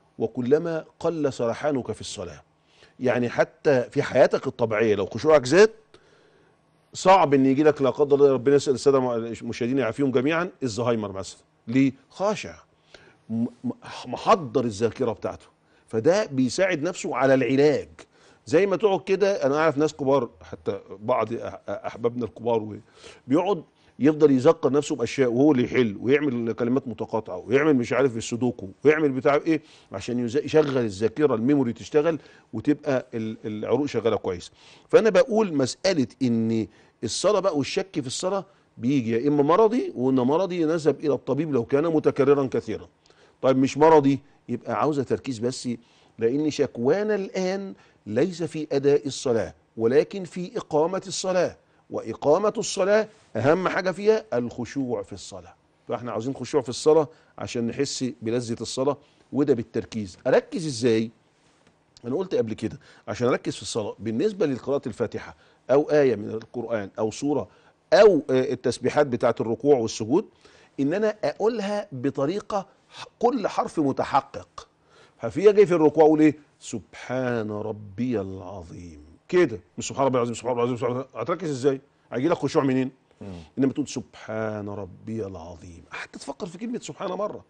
وكلما قل سرحانك في الصلاه يعني حتى في حياتك الطبيعيه لو خشوعك زاد صعب ان يجي لك لا قدر الله ربنا يسال الساده المشاهدين يعافيهم جميعا الزهايمر مثلا ليه خاشع م- م- محضر الذاكره بتاعته فده بيساعد نفسه على العلاج زي ما تقعد كده انا اعرف ناس كبار حتى بعض أح- احبابنا الكبار و- بيقعد يفضل يذكر نفسه باشياء وهو اللي يحل ويعمل كلمات متقاطعه ويعمل مش عارف السودوكو ويعمل بتاع ايه عشان يز- يشغل الذاكره الميموري تشتغل وتبقى ال- العروق شغاله كويس فانا بقول مساله ان الصلاه بقى والشك في الصلاه بيجي يا اما مرضي وان مرضي نذهب الى الطبيب لو كان متكررا كثيرا طيب مش مرضي يبقى عاوزه تركيز بس لان شكوانا الان ليس في اداء الصلاه ولكن في اقامه الصلاه واقامه الصلاه اهم حاجه فيها الخشوع في الصلاه فاحنا عاوزين خشوع في الصلاه عشان نحس بلذه الصلاه وده بالتركيز اركز ازاي انا قلت قبل كده عشان اركز في الصلاه بالنسبه لقراءه الفاتحه او ايه من القران او سوره او آه، التسبيحات بتاعه الركوع والسجود ان انا اقولها بطريقه ح- كل حرف متحقق ففي جاي في الركوع اقول ايه سبحان ربي العظيم كده مش سبحان ربي العظيم سبحان ربي العظيم سبحان هتركز ازاي هيجي لك خشوع منين انما تقول سبحان ربي العظيم حتى تفكر في كلمه سبحان مره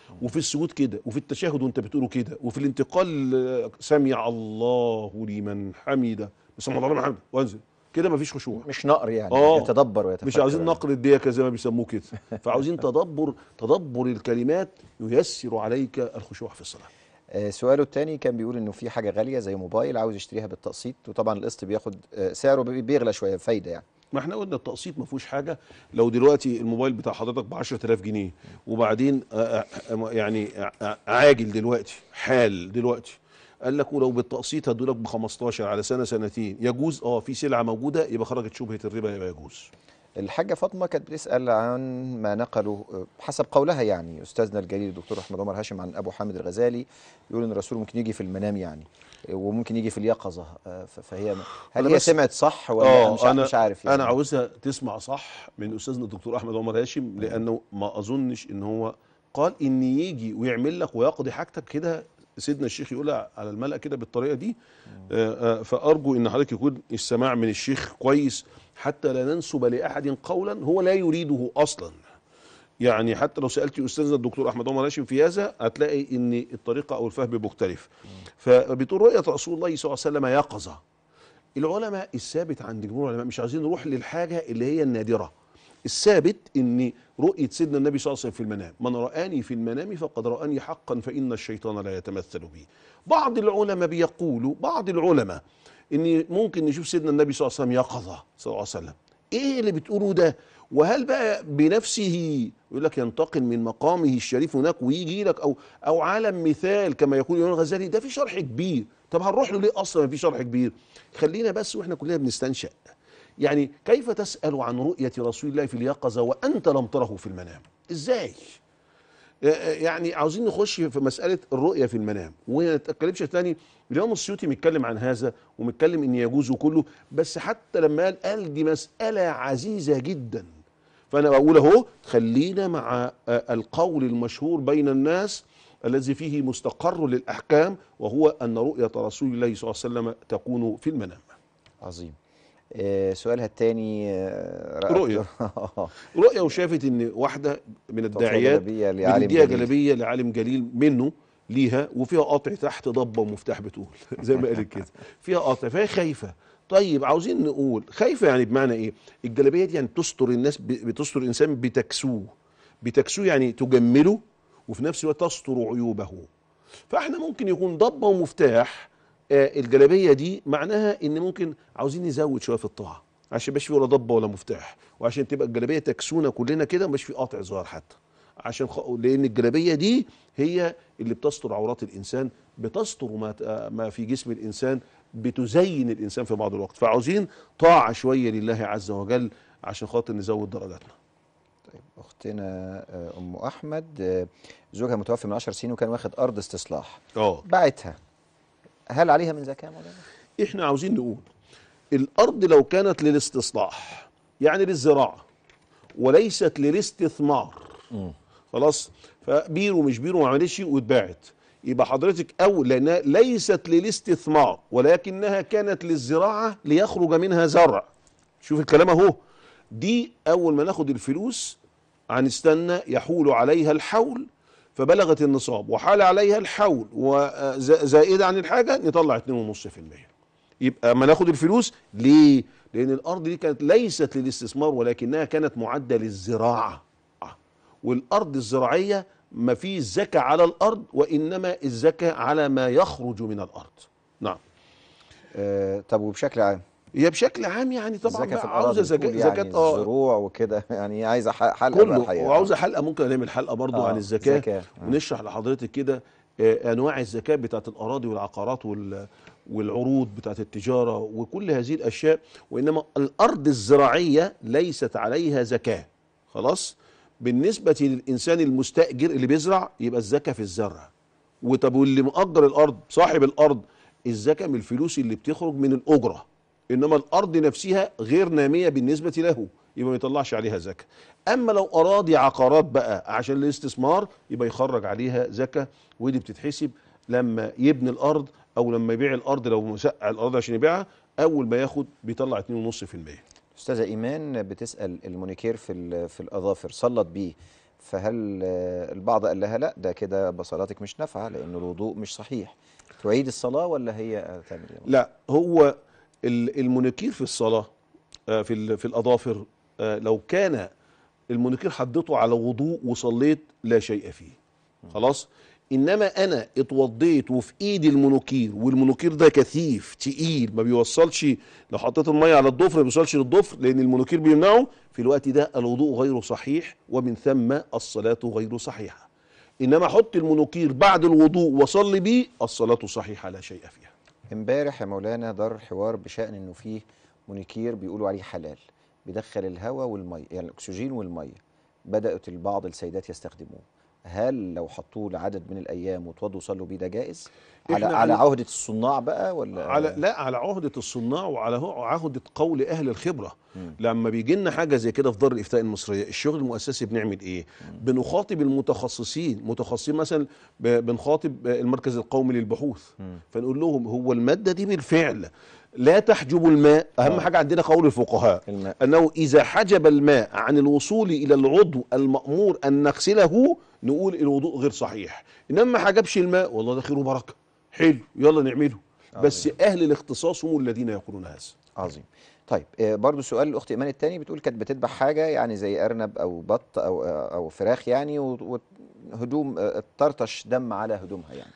وفي السجود كده وفي التشهد وانت بتقوله كده وفي الانتقال آه، سمع الله لمن حمده سمع الله لمن حمده وانزل كده مفيش خشوع مش نقر يعني اه يتدبر ويتفكر مش عاوزين نقر الديكه زي ما بيسموه كده فعاوزين تدبر تدبر الكلمات ييسر عليك الخشوع في الصلاه آه، سؤاله الثاني كان بيقول انه في حاجه غاليه زي موبايل عاوز يشتريها بالتقسيط وطبعا القسط بياخد آه، سعره بي- بيغلى شويه فايده يعني ما احنا قلنا التقسيط ما فيهوش حاجه لو دلوقتي الموبايل بتاع حضرتك ب 10000 جنيه وبعدين آه، آه، يعني آه، عاجل دلوقتي حال دلوقتي قال لك ولو بالتقسيط هدولك ب 15 على سنه سنتين يجوز اه في سلعه موجوده يبقى خرجت شبهه الربا يبقى يجوز الحاجه فاطمه كانت بتسال عن ما نقله آه، حسب قولها يعني استاذنا الجليل الدكتور احمد عمر هاشم عن ابو حامد الغزالي بيقول ان الرسول ممكن يجي في المنام يعني آه، وممكن يجي في اليقظه آه، ف- فهي هل أنا هي بس- سمعت صح ولا مش, أنا مش عارف يعني انا عاوزها تسمع صح من استاذنا الدكتور احمد عمر هاشم لانه ما اظنش ان هو قال ان يجي ويعمل لك ويقضي حاجتك كده سيدنا الشيخ يقولها على الملأ كده بالطريقه دي آه، آه، فارجو ان حضرتك يكون السماع من الشيخ كويس حتى لا ننسب لاحد قولا هو لا يريده اصلا يعني حتى لو سالت استاذنا الدكتور احمد عمر هاشم في هذا هتلاقي ان الطريقه او الفهم مختلف فبتقول رؤيه رسول الله صلى الله عليه وسلم يقظه العلماء الثابت عند جمهور العلماء مش عايزين نروح للحاجه اللي هي النادره الثابت ان رؤيه سيدنا النبي صلى الله عليه وسلم في المنام من رآني في المنام فقد رآني حقا فإن الشيطان لا يتمثل بي بعض العلماء بيقولوا بعض العلماء ان ممكن نشوف سيدنا النبي صلى الله عليه وسلم يقظه صلى الله عليه وسلم ايه اللي بتقوله ده وهل بقى بنفسه يقول لك ينتقل من مقامه الشريف هناك ويجي لك او او عالم مثال كما يقول الامام الغزالي ده في شرح كبير طب هنروح له ليه اصلا ما في شرح كبير خلينا بس واحنا كلنا بنستنشأ يعني كيف تسأل عن رؤية رسول الله في اليقظة وأنت لم تره في المنام إزاي يعني عاوزين نخش في مسألة الرؤية في المنام وما نتكلمش تاني اليوم السيوطي متكلم عن هذا ومتكلم ان يجوز كله بس حتى لما قال قال دي مسألة عزيزة جدا فأنا بقول أهو خلينا مع آه، القول المشهور بين الناس الذي فيه مستقر للأحكام وهو أن رؤية رسول الله صلى الله عليه وسلم تكون في المنام عظيم آه، سؤالها الثاني رؤية. رؤية وشافت ان واحدة من الداعيات جلابية لعالم بتديها جليل. جلابية لعالم جليل منه ليها وفيها قطع تحت ضبة ومفتاح بتقول زي ما قالت كده فيها قطع فهي خايفة طيب عاوزين نقول خايفة يعني بمعنى ايه الجلابية دي يعني تستر الناس ب- بتستر الانسان بتكسوه بتكسوه يعني تجمله وفي نفس الوقت تستر عيوبه فاحنا ممكن يكون ضبة ومفتاح آه، الجلابيه دي معناها ان ممكن عاوزين نزود شويه في الطاعه عشان مش في ولا ضبه ولا مفتاح وعشان تبقى الجلابيه تكسونا كلنا كده مش في قاطع صغير حتى عشان خ... لان الجلابيه دي هي اللي بتستر عورات الانسان بتستر ما آه، ما في جسم الانسان بتزين الانسان في بعض الوقت فعاوزين طاعه شويه لله عز وجل عشان خاطر نزود درجاتنا اختنا آه، ام احمد آه، زوجها متوفي من 10 سنين وكان واخد ارض استصلاح اه باعتها هل عليها من زكاه مولانا احنا عاوزين نقول الارض لو كانت للاستصلاح يعني للزراعه وليست للاستثمار خلاص فبير ومش بير وما عملتش واتباعت يبقى حضرتك او لانها ليست للاستثمار ولكنها كانت للزراعه ليخرج منها زرع شوف الكلام اهو دي اول ما ناخد الفلوس هنستنى يحول عليها الحول فبلغت النصاب وحال عليها الحول وزائده عن الحاجه نطلع 2.5% يبقى اما ناخد الفلوس ليه؟ لان الارض دي كانت ليست للاستثمار ولكنها كانت معده للزراعه آه. والارض الزراعيه ما فيش زكاه على الارض وانما الزكاه على ما يخرج من الارض نعم آه طب وبشكل عام هي بشكل عام يعني طبعا الزكاه في بقى عاوزه الأراضي زكاه بتقول يعني زكاه اه الزروع وكده يعني عايزه ح- حلقه بقى كله الحقيقه وعاوزه حلقه ممكن نعمل حلقه برضو آه، عن الزكاه زكاة. آه. ونشرح لحضرتك كده آه، انواع الزكاه بتاعت الاراضي والعقارات وال والعروض بتاعت التجاره وكل هذه الاشياء وانما الارض الزراعيه ليست عليها زكاه خلاص بالنسبه للانسان المستاجر اللي بيزرع يبقى الزكاه في الزرع وطب واللي مؤجر الارض صاحب الارض الزكاه من الفلوس اللي بتخرج من الاجره انما الارض نفسها غير ناميه بالنسبه له يبقى ما يطلعش عليها زكاه اما لو اراضي عقارات بقى عشان الاستثمار يبقى يخرج عليها زكاه ودي بتتحسب لما يبني الارض او لما يبيع الارض لو مسقع الارض عشان يبيعها اول ما ياخد بيطلع 2.5% استاذه ايمان بتسال المونيكير في ال- في الاظافر سلط بيه فهل آه، البعض قال لها لا ده كده بصلاتك مش نافعه لان الوضوء مش صحيح تعيد الصلاه ولا هي آه، تعمل ايه لا هو ال- المنكير في الصلاة آه، في ال- في الأظافر آه، لو كان المنكير حدته على وضوء وصليت لا شيء فيه خلاص انما انا اتوضيت وفي ايدي المنكير والمنكير ده كثيف تقيل ما بيوصلش لو حطيت الميه على الضفر ما بيوصلش للضفر لان المنكير بيمنعه في الوقت ده الوضوء غير صحيح ومن ثم الصلاه غير صحيحه انما احط المنكير بعد الوضوء واصلي بيه الصلاه صحيحه لا شيء فيها امبارح يا مولانا دار حوار بشأن انه فيه مونيكير بيقولوا عليه حلال بيدخل الهواء والميه يعني الاكسجين والميه بدأت البعض السيدات يستخدموه هل لو حطوه لعدد من الايام وتوضوا وصلوا بيه ده جائز على إحنا على عن- عهدة الصناع بقى ولا على لا على عهدة الصناع وعلى هو- عهدة قول أهل الخبرة لما بيجي لنا حاجة زي كده في دار الإفتاء المصرية الشغل المؤسسي بنعمل إيه بنخاطب المتخصصين متخصصين مثلا ب- بنخاطب المركز القومي للبحوث فنقول لهم هو المادة دي بالفعل لا تحجب الماء أهم حاجة عندنا قول الفقهاء الماء. أنه إذا حجب الماء عن الوصول إلى العضو المأمور أن نغسله نقول الوضوء غير صحيح إنما ما حجبش الماء والله ده خير وبركة حلو يلا نعمله بس اهل الاختصاص هم الذين يقولون هذا عظيم طيب آه، برضو سؤال الاخت ايمان التاني بتقول كانت بتذبح حاجه يعني زي ارنب او بط او او فراخ يعني و- وهدوم آه، طرطش دم على هدومها يعني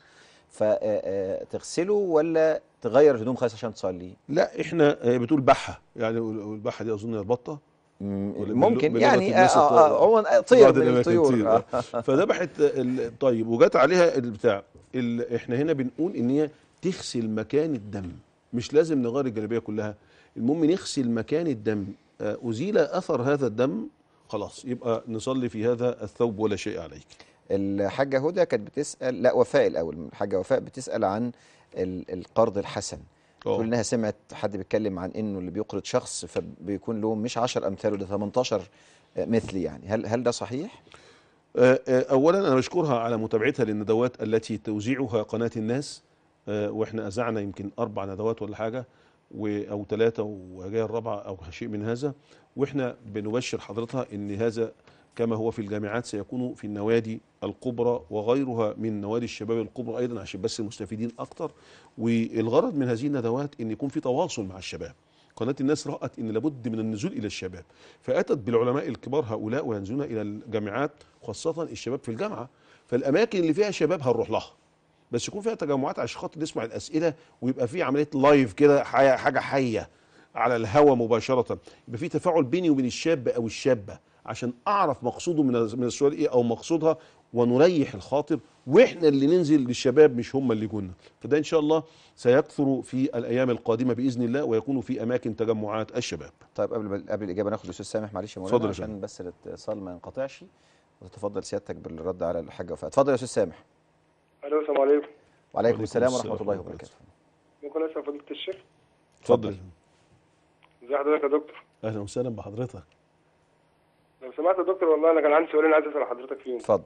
فتغسله ولا تغير الهدوم خالص عشان تصلي لا احنا آه، بتقول بحه يعني والبحه دي اظن هي البطه ولا ممكن بلغة يعني الناس آه، آه، الطائرة. عموما طير بعض من الأماكن الطيور. طير، آه. آه. فذبحت ال- طيب وجات عليها البتاع ال- احنا هنا بنقول ان هي تغسل مكان الدم مش لازم نغير الجلابيه كلها المهم نغسل مكان الدم آه، ازيل اثر هذا الدم خلاص يبقى نصلي في هذا الثوب ولا شيء عليك الحاجه هدى كانت بتسال لا وفاء الاول الحاجه وفاء بتسال عن ال- القرض الحسن تقول انها سمعت حد بيتكلم عن انه اللي بيقرض شخص فبيكون له مش 10 امثاله ده 18 مثلي يعني هل هل ده صحيح؟ آه، آه، اولا انا بشكرها على متابعتها للندوات التي توزيعها قناه الناس آه، واحنا اذعنا يمكن اربع ندوات ولا حاجه و- او ثلاثه وجايه الرابعه او شيء من هذا واحنا بنبشر حضرتها ان هذا كما هو في الجامعات سيكون في النوادي الكبرى وغيرها من نوادي الشباب الكبرى ايضا عشان بس المستفيدين اكتر والغرض من هذه الندوات ان يكون في تواصل مع الشباب قناة الناس رأت أن لابد من النزول إلى الشباب فأتت بالعلماء الكبار هؤلاء وينزلون إلى الجامعات خاصة الشباب في الجامعة فالأماكن اللي فيها شباب هنروح لها بس يكون فيها تجمعات عشان خاطر نسمع الأسئلة ويبقى في عملية لايف كده حي- حاجة حية على الهوا مباشرة يبقى في تفاعل بيني وبين الشاب أو الشابة عشان أعرف مقصوده من من السؤال إيه أو مقصودها ونريح الخاطر واحنا اللي ننزل للشباب مش هم اللي جونا فده ان شاء الله سيكثر في الايام القادمه باذن الله ويكون في اماكن تجمعات الشباب طيب قبل قبل الاجابه ناخد الاستاذ سامح معلش يا مولانا اتفضل يا عشان فندم. بس الاتصال ما ينقطعش وتتفضل سيادتك بالرد على الحاجه وفاء اتفضل يا استاذ سامح الو السلام عليكم وعليكم السلام ورحمه الله وبركاته ممكن اسال فضيله الشيخ اتفضل ازي حضرتك يا دكتور اهلا وسهلا بحضرتك لو سمحت يا دكتور والله انا كان عندي سؤالين عايز اسال حضرتك فيهم اتفضل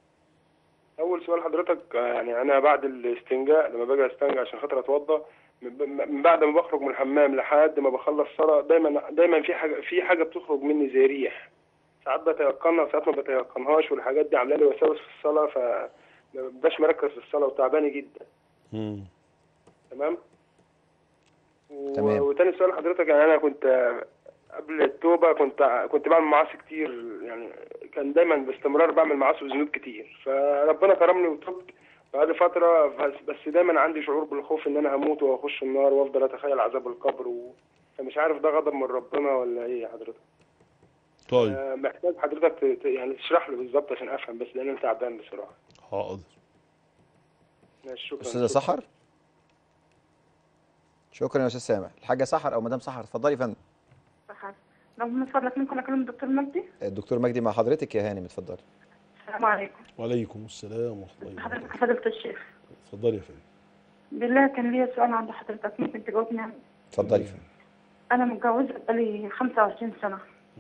اول سؤال حضرتك آه، يعني انا بعد الاستنجاء لما باجي استنجى عشان خاطر اتوضى من ب- من بعد ما بخرج من الحمام لحد ما بخلص صلاه دايما دايما في حاجه في حاجه بتخرج مني زي ريح ساعات بتيقنها وساعات ما بتيقنهاش والحاجات دي عامله لي وساوس في الصلاه ف ما ببقاش مركز في الصلاه وتعباني جدا تمام و- تمام. وتاني سؤال حضرتك يعني انا كنت آه، قبل التوبه كنت كنت بعمل معاصي كتير يعني كان دايما باستمرار بعمل معاصي وذنوب كتير فربنا كرمني وتوبت بعد فتره بس, بس دايما عندي شعور بالخوف ان انا هموت واخش النار وافضل اتخيل عذاب القبر و... فمش عارف ده غضب من ربنا ولا ايه يا حضرتك طيب آه، محتاج حضرتك ت... ت- يعني تشرح لي بالظبط عشان افهم بس لان انا تعبان بصراحه حاضر ماشي شكرا استاذه شكراً. سحر شكرا يا استاذ سامح الحاجه سحر او مدام سحر اتفضلي يا فندم سحر لو من فضلك ممكن اكلم الدكتور مجدي الدكتور مجدي مع حضرتك يا هانم اتفضلي السلام عليكم وعليكم السلام ورحمه الله وبركاته حضرتك فضيلة الشيخ اتفضلي يا فندم بالله كان ليا سؤال عند حضرتك ممكن تجاوبني عنه اتفضلي يا فندم انا متجوزة بقالي 25 سنة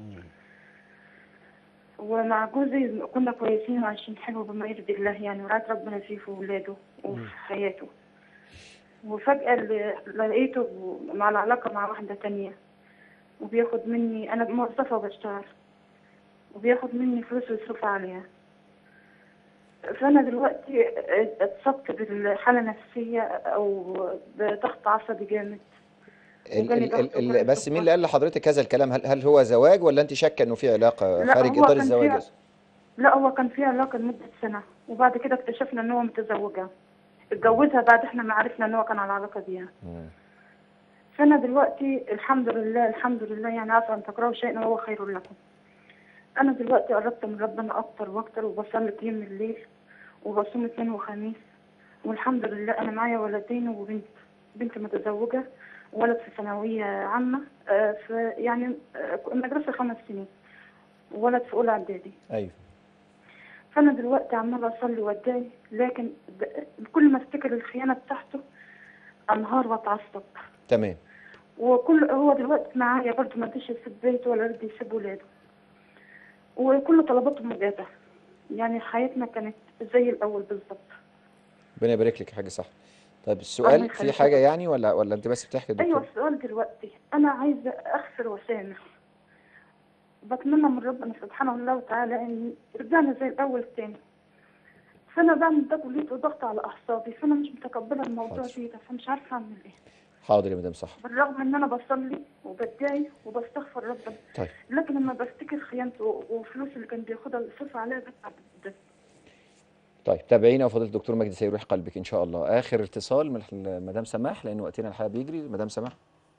ومع جوزي كنا كويسين وعايشين حلو بما يرضي الله يعني ورعاية ربنا فيه في ولاده وفي حياته وفجأة ل- لقيته مع العلاقة مع واحدة تانية وبياخد مني أنا موظفة وبشتغل وبياخد مني فلوس ويصرف عليها فأنا دلوقتي اتصبت بالحالة النفسية أو بضغط عصبي جامد ال وجالي ال ضغط ال وجالي ال بس مين سكر. اللي قال لحضرتك هذا الكلام هل, هل هو زواج ولا انت شاكه انه في علاقه لا، خارج هو اطار كان الزواج فيها- أصلاً؟ لا هو كان في علاقة لمدة سنة وبعد كده اكتشفنا ان هو متزوجها اتجوزها بعد احنا ما عرفنا ان هو كان على علاقة بيها مم. فانا دلوقتي الحمد لله الحمد لله يعني عارفة ان تكرهوا شيئا وهو خير لكم انا دلوقتي قربت من ربنا اكتر واكتر وبصلي قيام الليل وبصوم اثنين وخميس والحمد لله انا معايا ولدين وبنت بنت متزوجة ولد في ثانوية عامة آه، في يعني آه، مدرسة خمس سنين وولد في أولى إعدادي ايوه فانا دلوقتي عماله اصلي وادعي لكن ب- كل ما افتكر الخيانه بتاعته انهار واتعصب تمام وكل هو دلوقتي معايا برضه ما رضيش يسيب بيته ولا رضي يسيب ولاده وكل طلباته مجابه يعني حياتنا كانت زي الاول بالظبط ربنا يبارك لك يا حاجه صح طيب الله السؤال في يخليك. حاجه يعني ولا ولا انت بس بتحكي ايوه الدكتور السؤال دلوقتي انا عايزه اغفر واسامح بتمنى من ربنا سبحانه الله وتعالى ان رجعنا زي الاول تاني فانا بعمل ده كليته ضغط على اعصابي فانا مش متقبله الموضوع حاضر. ده فمش عارفه اعمل ايه حاضر يا مدام صح بالرغم ان انا بصلي وبدعي وبستغفر ربنا طيب لكن لما بفتكر خيانته وفلوس اللي كان بياخدها ويصرف عليها بتعب جدا طيب تابعينا وفضيله الدكتور مجدي سيروح قلبك ان شاء الله اخر اتصال من مدام سماح لان وقتنا الحقيقه بيجري مدام سماح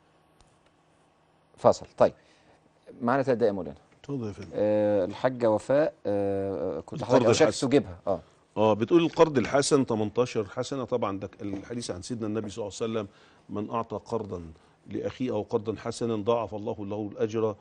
فاصل طيب معانا ثلاث دقايق يا مولانا اتفضل يا فندم آه الحاجه وفاء آه كنت القرض حضرتك أوشكت الحسن. تجيبها اه اه بتقول القرض الحسن 18 حسنه طبعا ده الحديث عن سيدنا النبي صلى الله عليه وسلم من اعطى قرضا لاخيه او قرضا حسنا ضاعف الله له الاجر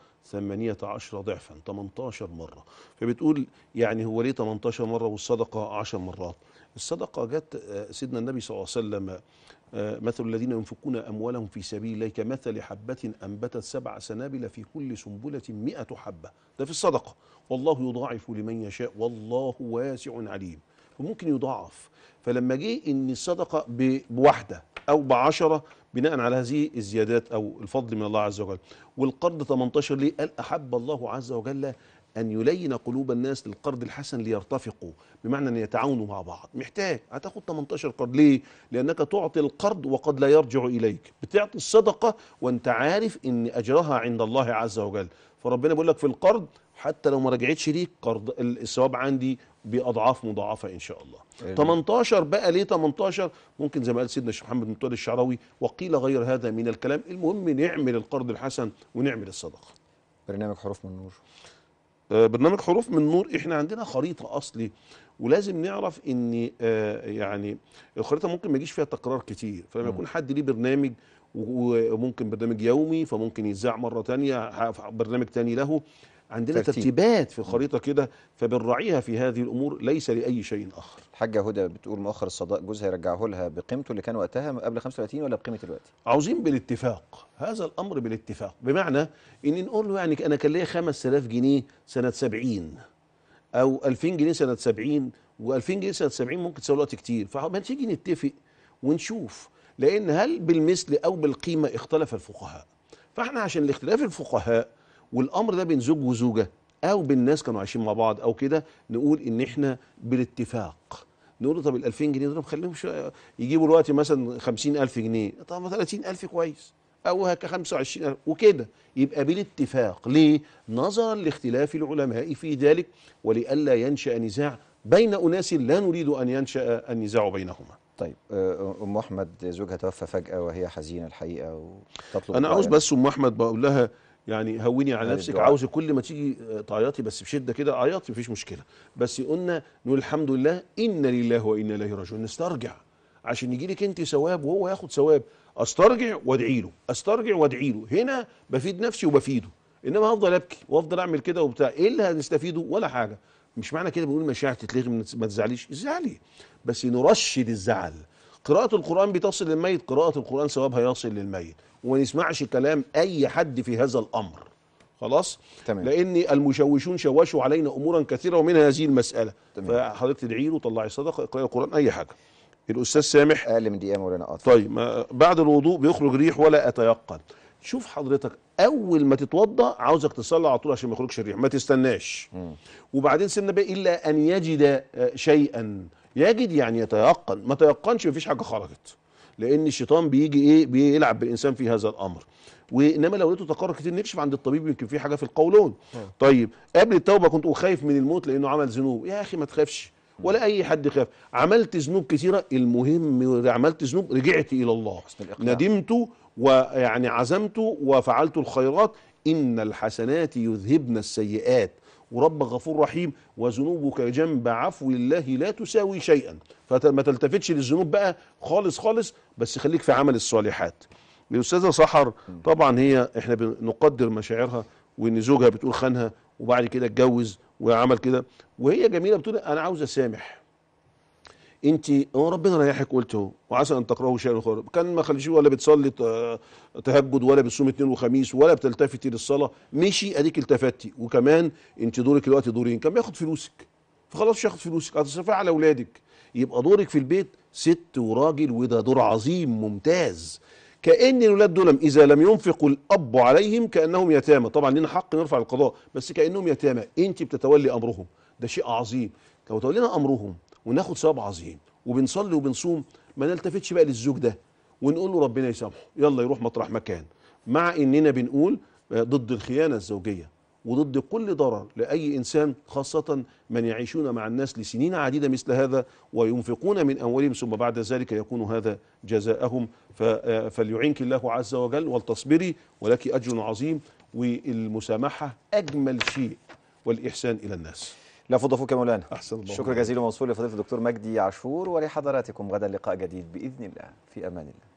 18 ضعفا 18 مره فبتقول يعني هو ليه 18 مره والصدقه 10 مرات الصدقه جت آه، سيدنا النبي صلى الله عليه وسلم آه، مثل الذين ينفقون اموالهم في سبيل الله كمثل حبه انبتت سبع سنابل في كل سنبله 100 حبه ده في الصدقه والله يضاعف لمن يشاء والله واسع عليم فممكن يضاعف فلما جه ان الصدقه ب- بواحده او بعشره بناء على هذه الزيادات او الفضل من الله عز وجل والقرض 18 ليه قال احب الله عز وجل ان يلين قلوب الناس للقرض الحسن ليرتفقوا بمعنى ان يتعاونوا مع بعض محتاج هتاخد 18 قرض ليه لانك تعطي القرض وقد لا يرجع اليك بتعطي الصدقه وانت عارف ان اجرها عند الله عز وجل فربنا بيقول لك في القرض حتى لو ما رجعتش ليك قرض الثواب عندي باضعاف مضاعفه ان شاء الله آمين. 18 بقى ليه 18 ممكن زي ما قال سيدنا الشيخ محمد بن طارق الشعراوي وقيل غير هذا من الكلام المهم نعمل القرض الحسن ونعمل الصدقه برنامج حروف من نور آه، برنامج حروف من نور احنا عندنا خريطه اصلي ولازم نعرف ان آه، يعني الخريطه ممكن ما يجيش فيها تكرار كتير فلما يكون حد ليه برنامج و- وممكن برنامج يومي فممكن يتذاع مره تانية ح- برنامج تاني له عندنا ترتيب. ترتيبات في الخريطه كده فبنراعيها في هذه الامور ليس لاي شيء اخر الحاجه هدى بتقول مؤخر الصداق جوزها يرجعه لها بقيمته اللي كان وقتها قبل 35 ولا بقيمه دلوقتي عاوزين بالاتفاق هذا الامر بالاتفاق بمعنى ان نقول له يعني انا كان ليا 5000 جنيه سنه 70 او 2000 جنيه سنه 70 و2000 جنيه سنه 70 ممكن تساوي وقت كتير فما تيجي نتفق ونشوف لان هل بالمثل او بالقيمه اختلف الفقهاء فاحنا عشان الاختلاف الفقهاء والامر ده بين زوج وزوجه او بين ناس كانوا عايشين مع بعض او كده نقول ان احنا بالاتفاق نقول له طب ال 2000 جنيه دول خليهم شوية يجيبوا دلوقتي مثلا 50000 جنيه طب ما 30000 كويس او هك 25000 وكده يبقى بالاتفاق ليه نظرا لاختلاف العلماء في ذلك ولئلا ينشا نزاع بين اناس لا نريد ان ينشا النزاع بينهما طيب آه، ام احمد زوجها توفى فجاه وهي حزينه الحقيقه وتطلب انا الدعاء. عاوز بس ام احمد بقول لها يعني هوني على هذه نفسك الدعاء. عاوزه كل ما تيجي آه، تعيطي بس بشده كده عيطي مفيش مشكله بس قلنا نقول الحمد لله انا لله وانا اليه راجعون نسترجع عشان يجي لك انت ثواب وهو ياخد ثواب استرجع وادعي له استرجع وادعي له هنا بفيد نفسي وبفيده انما هفضل ابكي وافضل اعمل كده وبتاع ايه اللي هنستفيده ولا حاجه مش معنى كده بنقول مشاعر تتلغي من- ما تزعليش ازعلي بس نرشد الزعل قراءة القرآن بتصل للميت قراءة القرآن ثوابها يصل للميت وما نسمعش كلام أي حد في هذا الأمر خلاص تمام. لأن المشوشون شوشوا علينا أمورا كثيرة ومنها هذه المسألة تمام. فحضرتك تدعي له طلعي صدقة اقرأي القرآن أي حاجة الأستاذ سامح اقل من دقيقه مولانا اه طيب ما بعد الوضوء بيخرج ريح ولا أتيقن شوف حضرتك اول ما تتوضا عاوزك تصلي على طول عشان ما يخرجش الريح ما تستناش وبعدين سيدنا بقى الا ان يجد آه، شيئا يجد يعني يتيقن ما تيقنش مفيش حاجه خرجت لان الشيطان بيجي ايه بيلعب بالانسان في هذا الامر وانما لو لقيته تكرر كتير نكشف عند الطبيب يمكن في حاجه في القولون طيب قبل التوبه كنت خايف من الموت لانه عمل ذنوب يا اخي ما تخافش ولا اي حد يخاف عملت ذنوب كثيره المهم عملت ذنوب رجعت الى الله ندمت ويعني عزمت وفعلت الخيرات ان الحسنات يذهبن السيئات ورب غفور رحيم وذنوبك جنب عفو الله لا تساوي شيئا فما تلتفتش للذنوب بقى خالص خالص بس خليك في عمل الصالحات الاستاذه سحر طبعا هي احنا بنقدر مشاعرها وان زوجها بتقول خانها وبعد كده اتجوز وعمل كده وهي جميله بتقول انا عاوز اسامح انت هو ربنا ريحك قلت اهو وعسى ان تكرهوا شيئا خيرا كان ما خليش ولا بتصلي ت- تهجد ولا بتصوم اثنين وخميس ولا بتلتفتي للصلاه مشي اديك التفتي وكمان انت دورك دلوقتي دورين كان بياخد فلوسك فخلاص مش هياخد فلوسك هتصرفيها على اولادك يبقى دورك في البيت ست وراجل وده دور عظيم ممتاز كان الولاد دول اذا لم ينفقوا الاب عليهم كانهم يتامى طبعا لنا حق نرفع القضاء بس كانهم يتامى انت بتتولي امرهم ده شيء عظيم لو تولينا امرهم وناخد ثواب عظيم وبنصلي وبنصوم ما نلتفتش بقى للزوج ده ونقول له ربنا يسامحه يلا يروح مطرح مكان مع اننا بنقول آه، ضد الخيانه الزوجيه وضد كل ضرر لاي انسان خاصه من يعيشون مع الناس لسنين عديده مثل هذا وينفقون من اموالهم ثم بعد ذلك يكون هذا جزاءهم ف- آه، فليعينك الله عز وجل ولتصبري ولك اجر عظيم والمسامحه اجمل شيء والاحسان الى الناس لا فضل فوق يا مولانا احسن الله شكر جزيل وموصول لفضيله الدكتور مجدي عاشور ولحضراتكم غدا لقاء جديد باذن الله في امان الله